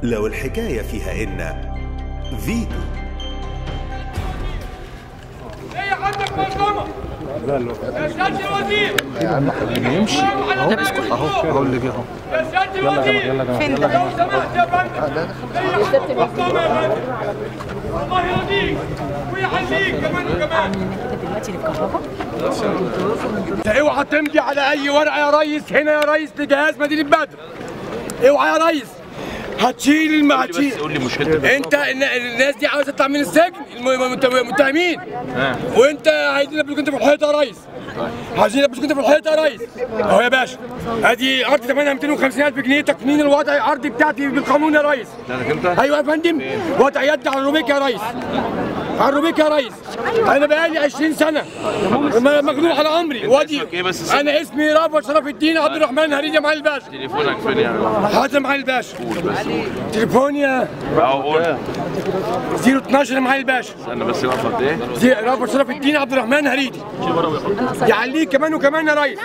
لو الحكاية فيها إن فيتو هي عندك مظلمة يا سيادة الوزير يمشي اهو اهو اهو اللي جه اهو يا سيادة الوزير يلا يا جماعه فين يلا ده؟ يا لو سمحت يا فندم هي عندك مظلمة يا فندم الله يرضيك ويحليك كمان وكمان دلوقتي للكهرباء اوعى تمضي على اي ورقه يا ريس هنا يا ريس لجهاز مدينه بدر اوعى يا ريس هتشيل الم... هتشيل قول لي مشكلتك انت الن- الناس دي عاوزه تطلع من السجن الم- المت- المتهمين وانت عايزين يلبسوك انت في الحيطه يا ريس عايزين يلبسوك انت في الحيطه يا ريس اهو يا باشا ادي ارض ثمنها 250 الف جنيه تقنين الوضع الارضي بتاعتي بالقانون يا ريس لانك انت ايوه يا فندم وضع يد على الروبيك يا ريس على الروبيك يا ريس انا بقالي 20 سنه م- مغلوب على عمري وادي اسمك ايه بس؟ انا اسمي رافع شرف الدين عبد الرحمن هريدي معالي الباشا تليفونك فين يعني حاضر معالي الباشا تليفوني اهو قول 012 معالي الباشا استنى بس رقم قد ايه زي رافع شرف الدين عبد الرحمن هريدي يعليك كمان وكمان يا ريس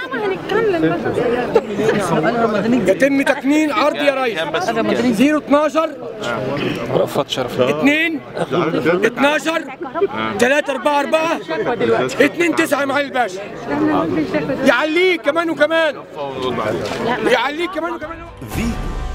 يتم تكنين عرض يا ريس كام بس 012 رأفت شرف 2 12 3 4 4 2 9 مع الباشا يعليك كمان وكمان يعليك كمان وكمان فيتو